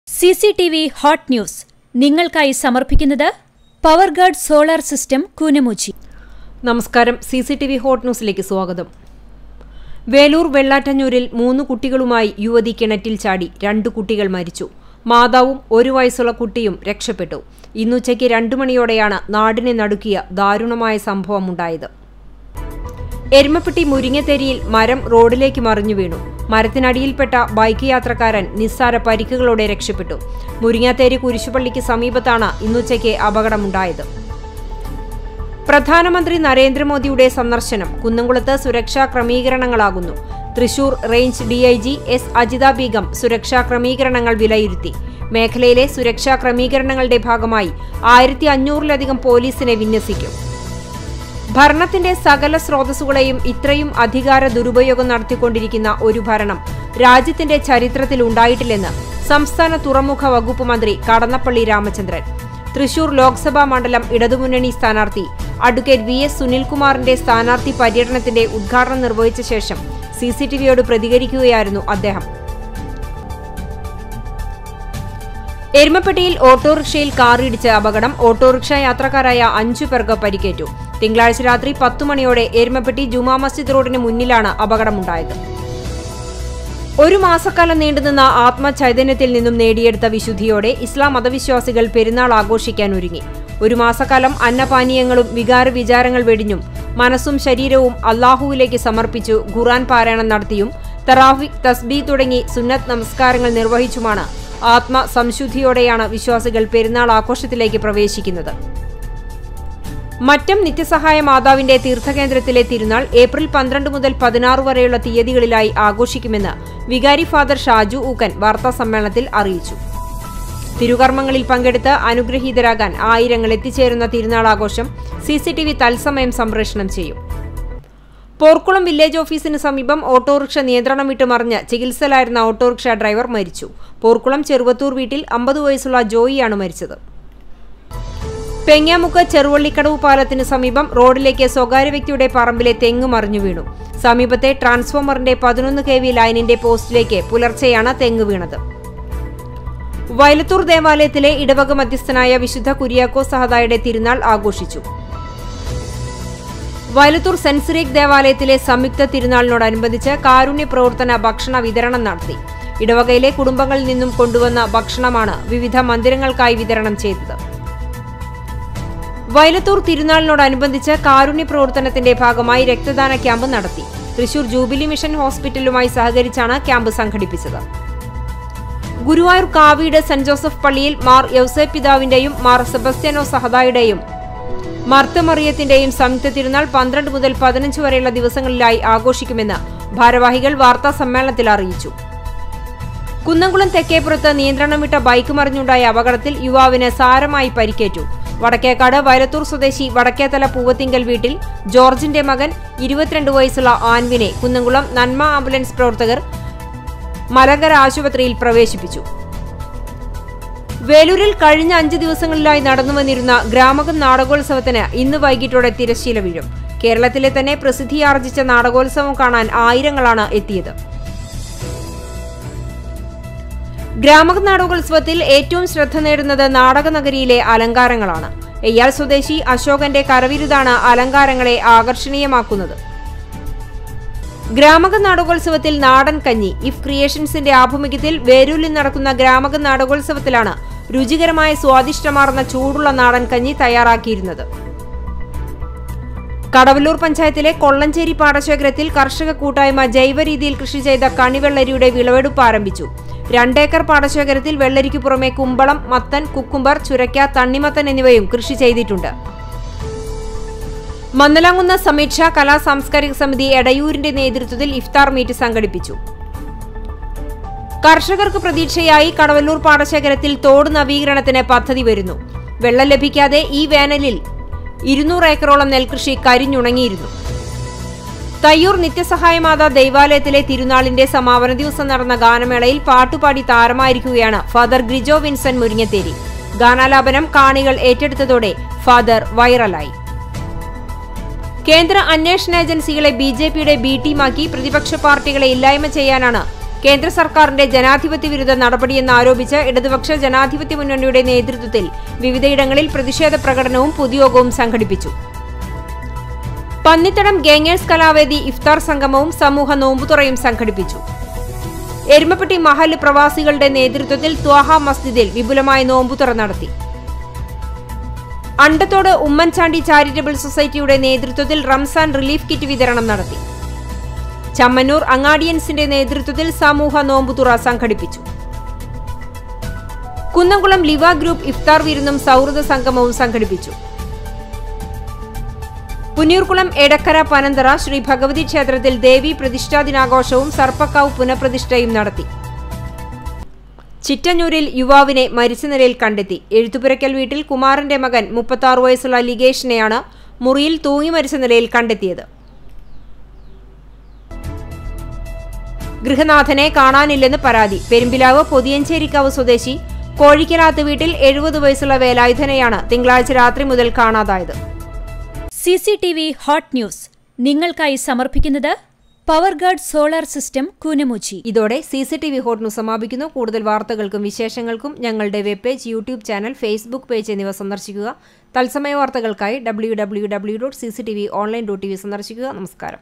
C C T V hot news നിങ്ങൾക്കായി സമർപ്പിക്കുന്നത് power guard solar system Koonamuchi നമസ്കാരം C C T V hot ന്യൂസിലേക്ക് സ്വാഗതം വേലൂർ വെള്ളാറ്റഞ്ഞൂരിൽ മൂന്ന് കുട്ടികളുമായി യുവതി കിണറ്റിൽ ചാടി രണ്ടു കുട്ടികൾ മരിച്ചു മാതാവും ഒരു വയസ്സുള്ള കുട്ടിയും രക്ഷപ്പെട്ടു ഇന്നുച്ചയ്ക്ക് രണ്ടു മണിയോടെയാണ് നാടിനെ നടുക്കിയ ദാരുണമായ സംഭവമുണ്ടായത് എരുമപ്പെട്ടി മുരിങ്ങത്തേരിയിൽ മരം റോഡിലേക്ക് മറിഞ്ഞു വീണു മരത്തിനടിയിൽപ്പെട്ട ബൈക്ക് യാത്രക്കാരൻ നിസ്സാര പരിക്കുകളോടെ രക്ഷപ്പെട്ടു മുരിങ്ങാത്തേരി കുരിശുപള്ളിക്ക് സമീപത്താണ് ഇന്നുച്ചയ്ക്ക് അപകടമുണ്ടായത് പ്രധാനമന്ത്രി നരേന്ദ്രമോദിയുടെ സന്ദർശനം കുന്നംകുളത്ത് സുരക്ഷാ ക്രമീകരണങ്ങളാകുന്നു Thrissur range DIG S Ajitha Beegum സുരക്ഷാ ക്രമീകരണങ്ങൾ വിലയിരുത്തി മേഖലയിലെ സുരക്ഷാ ക്രമീകരണങ്ങളുടെ ഭാഗമായി ആയിരത്തി അഞ്ഞൂറിലധികം പോലീസിനെ വിന്യസിക്കും ഭരണത്തിന്റെ സകല സ്രോതസ്സുകളെയും ഇത്രയും അധികാര ദുരുപയോഗം നടത്തിക്കൊണ്ടിരിക്കുന്ന ഒരു ഭരണം രാജ്യത്തിന്റെ ചരിത്രത്തിൽ ഉണ്ടായിട്ടില്ലെന്ന് സംസ്ഥാന തുറമുഖ വകുപ്പ് മന്ത്രി കടന്നപ്പള്ളി രാമചന്ദ്രൻ തൃശൂർ ലോക്സഭാ മണ്ഡലം ഇടതുമുന്നണി സ്ഥാനാർത്ഥി അഡ്വക്കേറ്റ് വി എസ് സുനിൽകുമാറിന്റെ സ്ഥാനാർത്ഥി പര്യടനത്തിന്റെ ഉദ്ഘാടനം നിർവഹിച്ച ശേഷം സിസിടിവിയോട് പ്രതികരിക്കുകയായിരുന്നു അദ്ദേഹം എരുമപ്പെട്ടിയിൽ ഓട്ടോറിക്ഷയിൽ കാറിടിച്ച് അപകടം ഓട്ടോറിക്ഷ യാത്രക്കാരായ അഞ്ചു പേർക്ക് പരിക്കേറ്റു തിങ്കളാഴ്ച രാത്രി പത്തു മണിയോടെ എരുമപ്പെട്ടി ജുമാ മസ്ജിദ് റോഡിന് മുന്നിലാണ് അപകടമുണ്ടായത് ഒരു മാസക്കാലം നീണ്ടുനിന്ന ആത്മചൈതന്യത്തിൽ നിന്നും നേടിയെടുത്ത വിശുദ്ധിയോടെ ഇസ്ലാം മതവിശ്വാസികൾ പെരുന്നാൾ ആഘോഷിക്കാൻ ഒരുങ്ങി ഒരു മാസക്കാലം അന്നപാനീയങ്ങളും വികാര വിചാരങ്ങൾ വെടിഞ്ഞും മനസ്സും ശരീരവും അള്ളാഹുവിലേക്ക് സമർപ്പിച്ചു ഖുറാൻ പാരായണം നടത്തിയും തറാഫി തസ്ബി തുടങ്ങി സുന്നത്ത് നമസ്കാരങ്ങൾ നിർവഹിച്ചുമാണ് ആത്മ സംശുദ്ധിയോടെയാണ് വിശ്വാസികൾ പെരുന്നാൾ ആഘോഷത്തിലേക്ക് പ്രവേശിക്കുന്നത് മറ്റം നിത്യസഹായ മാതാവിന്റെ തീർത്ഥകേന്ദ്രത്തിലെ തിരുനാൾ ഏപ്രിൽ പന്ത്രണ്ട് മുതൽ പതിനാറ് വരെയുള്ള തീയതികളിലായി ആഘോഷിക്കുമെന്ന് വികാരി ഫാദർ ഷാജു ഊക്കൻ വാർത്താസമ്മേളനത്തിൽ അറിയിച്ചു തിരുകർമ്മങ്ങളിൽ പങ്കെടുത്ത് അനുഗ്രഹീതരാകാൻ ആയിരങ്ങൾ എത്തിച്ചേരുന്ന തിരുനാൾ ആഘോഷം സിസിടിവി തത്സമയം സംപ്രേഷണം ചെയ്യും പോർക്കുളം വില്ലേജ് ഓഫീസിന് സമീപം ഓട്ടോറിക്ഷ നിയന്ത്രണം വിട്ട് മറിഞ്ഞ് ചികിത്സയിലായിരുന്ന ഓട്ടോറിക്ഷ ഡ്രൈവർ മരിച്ചു പോർക്കുളം ചെറുവത്തൂർ വീട്ടിൽ അമ്പത് വയസ്സുള്ള ജോയിയാണ് മരിച്ചത് പെങ്ങാമുക്ക് ചെറുവള്ളിക്കടവ് പാലത്തിന് സമീപം റോഡിലേക്ക് സ്വകാര്യ വ്യക്തിയുടെ പറമ്പിലെ തെങ്ങ് മറിഞ്ഞു വീണു സമീപത്തെ ട്രാൻസ്ഫോമറിന്റെ പതിനൊന്ന് കെ വി ലൈനിന്റെ പോസ്റ്റിലേക്ക് പുലർച്ചെയാണ് തെങ്ങ് വീണത് വയലത്തൂർ ദേവാലയത്തിലെ ഇടവക മധ്യസ്ഥനായ വിശുദ്ധ കുര്യാക്കോ സഹദായുടെ തിരുനാൾ ആഘോഷിച്ചു വയലത്തൂർ സെന്റ് സിറീക് ദേവാലയത്തിലെ സംയുക്ത തിരുനാളിനോടനുബന്ധിച്ച് കാരുണ്യ പ്രവർത്തന ഭക്ഷണ വിതരണം നടത്തി ഇടവകയിലെ കുടുംബങ്ങളിൽ നിന്നും കൊണ്ടുവന്ന ഭക്ഷണമാണ് വിവിധ മന്ദിരങ്ങൾക്കായി വിതരണം ചെയ്തത് വയലത്തൂർ തിരുനാളിനോടനുബന്ധിച്ച് കാരുണ്യ പ്രവർത്തനത്തിന്റെ ഭാഗമായി രക്തദാന ക്യാമ്പ് നടത്തി തൃശൂർ ജൂബിലി മിഷൻ ഹോസ്പിറ്റലുമായി സഹകരിച്ചാണ് ക്യാമ്പ് സംഘടിപ്പിച്ചത് ഗുരുവായൂർ കാവീട് സെന്റ് ജോസഫ് പള്ളിയിൽ മാർ യൗസേ പിതാവിന്റെയും മാർ സെബസ്റ്റ്യാനോ സഹദായുടെയും മർത്തമറിയത്തിന്റെയും സംയുക്ത തിരുനാൾ പന്ത്രണ്ട് മുതൽ പതിനഞ്ച് വരെയുള്ള ദിവസങ്ങളിലായി ആഘോഷിക്കുമെന്ന് ഭാരവാഹികൾ വാർത്താ സമ്മേളനത്തിൽ അറിയിച്ചു കുന്നംകുളം തെക്കേപ്പുറത്ത് നിയന്ത്രണം വിട്ട ബൈക്ക് മറിഞ്ഞുണ്ടായ അപകടത്തിൽ യുവാവിന് സാരമായി പരിക്കേറ്റു വടക്കേക്കാട് വയലത്തൂർ സ്വദേശി വടക്കേത്തല പൂവത്തിങ്കൽ വീട്ടിൽ ജോർജിന്റെ മകൻ ഇരുപത്തിരണ്ട് വയസ്സുള്ള ആൻവിനെ കുന്നംകുളം നന്മ ആംബുലൻസ് പ്രവർത്തകർ മലങ്കര ആശുപത്രിയിൽ പ്രവേശിപ്പിച്ചു വേലൂരിൽ കഴിഞ്ഞ അഞ്ച് ദിവസങ്ങളിലായി നടന്നു വന്നിരുന്ന ഗ്രാമകം നാടകോത്സവത്തിന് ഇന്ന് വൈകിട്ടോടെ തിരശ്ശീല വീഴും കേരളത്തിലെ തന്നെ പ്രസിദ്ധിയാർജിച്ച നാടകോത്സവം കാണാൻ ആയിരങ്ങളാണ് എത്തിയത് ഗ്രാമക നാടകോത്സവത്തിൽ ഏറ്റവും ശ്രദ്ധ നേടുന്നത് നാടകനഗരിയിലെ അലങ്കാരങ്ങളാണ് എയ്യാൾ സ്വദേശി അശോകന്റെ കരവിരുതാണ് അലങ്കാരങ്ങളെ ആകർഷണീയമാക്കുന്നത് ഗ്രാമക നാടകോത്സവത്തിൽ നാടൻ കഞ്ഞി ഇഫ് ക്രിയേഷൻസിന്റെ ആഭിമുഖ്യത്തിൽ വേരൂരിൽ നടക്കുന്ന ഗ്രാമക നാടകോത്സവത്തിലാണ് രുചികരമായ സ്വാദിഷ്ടമാർന്ന ചൂടുള്ള നാടൻ കഞ്ഞി തയ്യാറാക്കിയിരുന്നത് കടവല്ലൂർ പഞ്ചായത്തിലെ കൊള്ളഞ്ചേരി പാടശേഖരത്തിൽ കർഷക കൂട്ടായ്മ ജൈവ രീതിയിൽ കൃഷി ചെയ്ത കണിവെള്ളരിയുടെ വിളവെടുപ്പ് ആരംഭിച്ചു രണ്ടേക്കർ പാടശേഖരത്തിൽ വെള്ളരിക്കു പുറമെ കുമ്പളം മത്തൻ കുക്കുംബർ ചുരക്ക തണ്ണിമത്തൻ എന്നിവയും കൃഷി ചെയ്തിട്ടുണ്ട് മന്നലാങ്കുന്ന സമീക്ഷ കലാ സാംസ്കാരിക സമിതി എടയൂരിന്റെ നേതൃത്വത്തിൽ ഇഫ്താർ മീറ്റ് സംഘടിപ്പിച്ചു കർഷകർക്ക് പ്രതീക്ഷയായി കടവല്ലൂർ പാടശേഖരത്തിൽ തോട് നവീകരണത്തിന് പദ്ധതി വരുന്നു വെള്ളം ലഭിക്കാതെ ഈ വേനലിൽ ഇരുന്നൂറ് ഏക്കറോളം നെൽകൃഷി കരിഞ്ഞുണങ്ങിയിരുന്നു തയ്യൂർ നിത്യസഹായമാത ദൈവാലയത്തിലെ തിരുനാളിന്റെ സമാപന ദിവസം നടന്ന ഗാനമേളയിൽ പാട്ടുപാടി താരമായിരിക്കുകയാണ് ഫാദർ ഗ്രിജോ വിൻസൻ മുരിങ്ങത്തേരി ഗാനാലാപനം കാണികൾ ഏറ്റെടുത്തതോടെ ഫാദർ വൈറലായി കേന്ദ്ര അന്വേഷണ ഏജൻസികളെ ബി ജെ പിയുടെ ബി ടീമാക്കി പ്രതിപക്ഷ പാർട്ടികളെ ഇല്ലായ്മ ചെയ്യാനാണ് കേന്ദ്ര സർക്കാരിന്റെ ജനാധിപത്യ വിരുദ്ധ നടപടിയെന്ന് ആരോപിച്ച് ഇടതുപക്ഷ ജനാധിപത്യ മുന്നണിയുടെ നേതൃത്വത്തിൽ വിവിധയിടങ്ങളിൽ പ്രതിഷേധ പ്രകടനവും പൊതുയോഗവും സംഘടിപ്പിച്ചു പന്നിത്തടം ഗേങ്ങേഴ്സ് കലാവേദി ഇഫ്താർ സംഗമവും സമൂഹ നോമ്പുതുറയും സംഘടിപ്പിച്ചു എരുമപ്പെട്ടി മഹല് പ്രവാസികളുടെ നേതൃത്വത്തിൽ ത്വാഹ മസ്ജിദിൽ വിപുലമായ നോമ്പുതുറ നടത്തി അണ്ടത്തോട് ഉമ്മൻചാണ്ടി ചാരിറ്റബിൾ സൊസൈറ്റിയുടെ നേതൃത്വത്തിൽ റംസാൻ റിലീഫ് കിറ്റ് വിതരണം നടത്തി ചമ്മന്നൂർ അങ്ങാടിയൻസിന്റെ നേതൃത്വത്തിൽ സമൂഹ നോമ്പുതുറ സംഘടിപ്പിച്ചു കുന്നംകുളം ലിവ ഗ്രൂപ്പ് ഇഫ്താർ വിരുന്നും സൗഹൃദ സംഗമവും സംഘടിപ്പിച്ചു പുന്നൂർകുളം എടക്കര പനന്തറ ശ്രീ ഭഗവതി ക്ഷേത്രത്തിൽ ദേവി പ്രതിഷ്ഠാ ദിനാഘോഷവും സർപ്പക്കാവ് പുനഃപ്രതിഷ്ഠയും നടത്തി ചിറ്റന്നൂരിൽ യുവാവിനെ മരിച്ച നിലയിൽ കണ്ടെത്തി എഴുത്തുപുരയ്ക്കൽ വീട്ടിൽ കുമാരന്റെ മകൻ മുപ്പത്തി വയസ്സുള്ള ലിഗേഷിനെയാണ് മുറിയിൽ തൂങ്ങി മരിച്ച നിലയിൽ കണ്ടെത്തിയത് ഗൃഹനാഥനെ കാണാനില്ലെന്ന് പരാതി പെരുമ്പിലാവ് പൊതിയഞ്ചേരിക്കാവ് സ്വദേശി കോഴിക്കനാത്ത് വീട്ടിൽ എഴുപത് വയസ്സുള്ള വേലായുധനെയാണ് തിങ്കളാഴ്ച രാത്രി മുതൽ കാണാതായത് C C T V hot news നിങ്ങൾക്കായി സമർപ്പിക്കുന്നത് പവർഗാർഡ് സോളാർ സിസ്റ്റം കൂനമുച്ചി ഇതോടെ C C T V hot news സമാപിക്കുന്നു കൂടുതൽ വാർത്തകൾക്കും വിശേഷങ്ങൾക്കും ഞങ്ങളുടെ web page YouTube channel Facebook page എന്നിവ സന്ദർശിക്കുക തത്സമയ വാർത്തകൾക്കായി W W W dot C C T V online dot T V സന്ദർശിക്കുക നമസ്കാരം